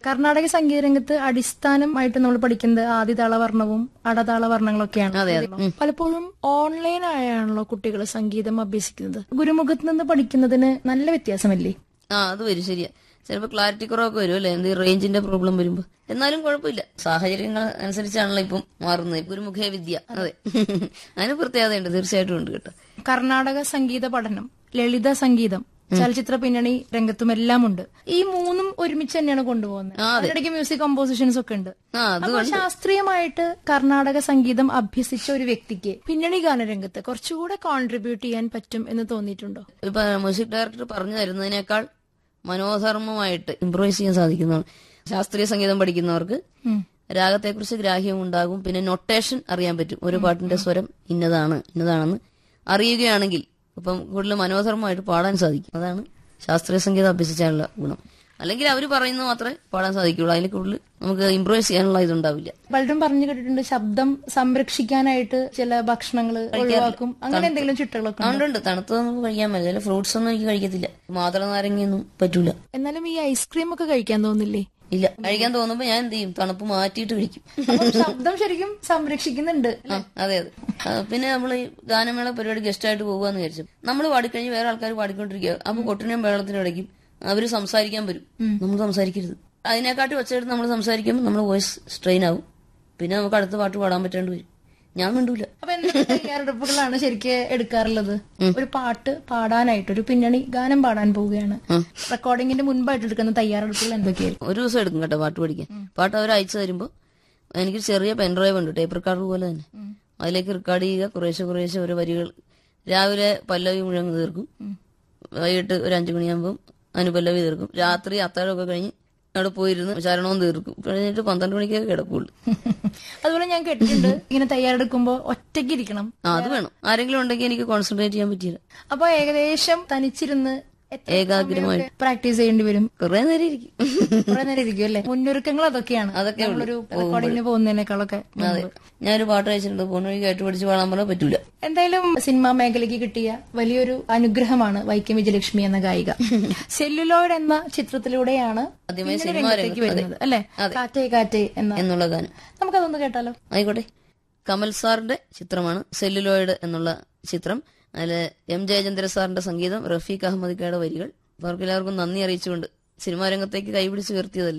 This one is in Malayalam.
കർണാടക സംഗീത രംഗത്ത് അടിസ്ഥാനമായിട്ട് നമ്മൾ പഠിക്കുന്നത് ആദിതാള വർണ്ണവും അടതാള വർണ്ണങ്ങളൊക്കെയാണ് അതെ അതെ ഉം. പലപ്പോഴും ഓൺലൈൻ ആയാണല്ലോ കുട്ടികൾ സംഗീതം അഭ്യസിക്കുന്നത് ഗുരുമുഖത്ത് നിന്ന് പഠിക്കുന്നതിന് നല്ല വ്യത്യാസമല്ലേ ആ അത് വരും ശരിയാ ചിലപ്പോൾ ക്ലാരിറ്റി കുറവൊക്കെ വരും അല്ലെ എന്ത് റേഞ്ചിന്റെ പ്രോബ്ലം വരുമ്പോ എന്നാലും കുഴപ്പമില്ല സാഹചര്യങ്ങൾ അനുസരിച്ചാണല്ലോ ഇപ്പം മാറുന്നത് ഗുരുമുഖേ വിദ്യ അതെ അതിന് പ്രത്യേകതയുണ്ട് തീർച്ചയായിട്ടും ഉണ്ട് കേട്ടോ കർണാടക സംഗീത പഠനം ലളിത സംഗീതം ചലച്ചിത്ര പിന്നണി രംഗത്തും എല്ലാം ഉണ്ട് ഈ മൂന്നും ഒരുമിച്ച് തന്നെയാണ് കൊണ്ടുപോകുന്നത് ആ, അതെ. അതിനിടയ്ക്ക് മ്യൂസിക് കമ്പോസിഷൻസ് ഒക്കെ ഉണ്ട് ആ അത് അപ്പൊ ശാസ്ത്രീയമായിട്ട് കർണാടക സംഗീതം അഭ്യസിച്ച ഒരു വ്യക്തിക്ക് പിന്നണി ഗാനരംഗത്ത് കുറച്ചുകൂടെ കോൺട്രിബ്യൂട്ട് ചെയ്യാൻ പറ്റും എന്ന് തോന്നിയിട്ടുണ്ടോ ഇപ്പൊ മ്യൂസിക് ഡയറക്ടർ പറഞ്ഞു തരുന്നതിനേക്കാൾ മനോധർമ്മമായിട്ട് ഇംപ്രൂവൈസ് ചെയ്യാൻ സാധിക്കുന്നതാണ് ശാസ്ത്രീയ സംഗീതം പഠിക്കുന്നവർക്ക് ഉം. രാഗത്തെക്കുറിച്ച് ഗ്രാഹ്യം ഉണ്ടാകും പിന്നെ നൊട്ടേഷൻ അറിയാൻ പറ്റും ഒരു പാട്ടിന്റെ സ്വരം ഇന്നതാണ് ഇന്നതാണെന്ന് അറിയുകയാണെങ്കിൽ ഇപ്പം കൂടുതൽ മനോധർമ്മമായിട്ട് പാടാൻ സാധിക്കും അതാണ് ശാസ്ത്രീയ സംഗീതം അഭ്യസിച്ചാലുള്ള ഗുണം അല്ലെങ്കിൽ അവർ പറയുന്നത് മാത്രമേ പാടാൻ സാധിക്കുള്ളൂ അതിൽ കൂടുതൽ നമുക്ക് ഇംപ്രൂവൈസ് ചെയ്യാനുള്ള ഇതുണ്ടാവില്ല പലരും പറഞ്ഞു കേട്ടിട്ടുണ്ട് ശബ്ദം സംരക്ഷിക്കാനായിട്ട് ചില ഭക്ഷണങ്ങൾ ഒഴിവാക്കും അങ്ങനെ എന്തെങ്കിലും ചിട്ടകളൊക്കെ ഉണ്ടോ? അതുകൊണ്ടുണ്ട് തണുത്തതൊന്നും കഴിക്കാൻ പറ്റില്ല ചില ഫ്രൂട്ട്സ് ഒന്നും എനിക്ക് കഴിക്കത്തില്ല മാതള നാരങ്ങയൊന്നും പറ്റൂല എന്നാലും ഈ ഐസ്ക്രീം ഒക്കെ കഴിക്കാൻ തോന്നില്ലേ ഇല്ല കഴിക്കാൻ തോന്നുമ്പോ ഞാൻ എന്ത് ചെയ്യും തണുപ്പ് മാറ്റിയിട്ട് കഴിക്കും അപ്പം ശബ്ദം ശരിക്കും സംരക്ഷിക്കുന്നുണ്ട് ആ, അതെ അതെ ആ, പിന്നെ നമ്മൾ ഈ ഗാനമേള പരിപാടി ഗസ്റ്റ് ആയിട്ട് പോകുകയെന്ന് വിചാരിച്ചു നമ്മൾ പാടിക്കഴിഞ്ഞ് വേറെ ആൾക്കാർ പാടിക്കൊണ്ടിരിക്കുക അപ്പൊ കൊട്ടിനെയും മേളത്തിനും ഇടയ്ക്കും അവര് സംസാരിക്കാൻ വരും നമ്മൾ സംസാരിക്കരുത് അതിനെക്കാട്ടി ഒച്ചയെടുത്ത് നമ്മൾ സംസാരിക്കുമ്പോൾ നമ്മൾ വോയിസ് സ്ട്രെയിൻ ആവും പിന്നെ നമുക്ക് അടുത്ത പാട്ട് പാടാൻ പറ്റാണ്ട് വരും ഞാൻ മിണ്ടൂല അപ്പൊ എന്തൊക്കെ തയ്യാറെടുപ്പുകളാണ് ശരിക്ക് എടുക്കാറുള്ളത് ഒരു പാട്ട് പാടാനായിട്ട് ഒരു പിന്നണി ഗാനം പാടാൻ പോവുകയാണ് റെക്കോർഡിങ്ങിന്റെ മുൻപായിട്ട് എടുക്കുന്ന തയ്യാറെടുപ്പുകൾ എന്തൊക്കെയായിരിക്കും ഒരു ദിവസം എടുക്കും കേട്ടോ പാട്ട് പഠിക്കാൻ പാട്ട് അവർ അയച്ചു തരുമ്പോൾ എനിക്ക് ചെറിയ പെൻഡ്രൈവ് ഉണ്ട് ടേപ്പ് റെക്കോർഡർ പോലെ തന്നെ അതിലേക്ക് റെക്കോർഡ് ചെയ്യുക കുറേശ്ശെ കുറേശ്ശെ ഓരോ വരികൾ രാവിലെ പല്ലവി മുഴുവൻ തീർക്കും വൈകിട്ട് ഒരു അഞ്ചു മണിയാകുമ്പോൾ അനുപല്ലവി തീർക്കും രാത്രി അത്താഴമൊക്കെ കഴിഞ്ഞ് അവിടെ പോയിരുന്ന് ചരണവും തീർക്കും കഴിഞ്ഞിട്ട് പന്ത്രണ്ട് മണിക്കൊക്കെ കിടക്കുള്ളൂ അതുപോലെ ഞാൻ കേട്ടിട്ടുണ്ട് ഇങ്ങനെ തയ്യാറെടുക്കുമ്പോ ഒറ്റയ്ക്ക് ഇരിക്കണം ആ അത് വേണം ആരെങ്കിലും ഉണ്ടെങ്കിൽ എനിക്ക് കോൺസെൻട്രേറ്റ് ചെയ്യാൻ പറ്റിയില്ല അപ്പൊ ഏകദേശം തനിച്ചിരുന്ന് എത്ര ഏകാഗ്രമായി പ്രാക്ടീസ് ചെയ്യേണ്ടി വരും കുറെ നേരം ഇരിക്കും കുറെ നേരം ഇരിക്കും അല്ലേ മുന്നൊരുക്കങ്ങൾ അതൊക്കെയാണ് അതൊക്കെ ഉള്ളൂ. നമ്മളൊരു റെക്കോർഡിങ്ങിന് പോകുന്നതിനേക്കാളൊക്കെ അതെ ഞാനൊരു പാട്ട് അയച്ചിട്ടുണ്ട് ഫോൺ വഴി കേട്ട് പഠിച്ച് പാടാൻ പറഞ്ഞാൽ പറ്റൂല എന്തായാലും സിനിമാ മേഖലയ്ക്ക് കിട്ടിയ വലിയൊരു അനുഗ്രഹമാണ് വൈക്കം വിജയലക്ഷ്മി എന്ന ഗായിക സെല്ലുലോയിഡ് എന്ന ചിത്രത്തിലൂടെയാണ് ആദ്യമായി പിന്നണി സിനിമാ രംഗത്തേക്ക് രംഗത്ത് വരുന്നത് അല്ലെ കാറ്റേ കാറ്റേ എന്ന എന്നുള്ള ഗാനം നമുക്കതൊന്ന് കേട്ടാലോ ആയിക്കോട്ടെ കമൽ സാറിന്റെ ചിത്രമാണ് സെല്ലുലോയിഡ് എന്നുള്ള ചിത്രം അതില് എം ജയചന്ദ്ര സാറിന്റെ സംഗീതം റഫീഖ് അഹമ്മദിക്കയുടെ വരികൾ അവർക്ക് എല്ലാവർക്കും നന്ദി അറിയിച്ചുകൊണ്ട് സിനിമാ രംഗത്തേക്ക് കൈപിടിച്ച് ഉയർത്തിയതല്ലേ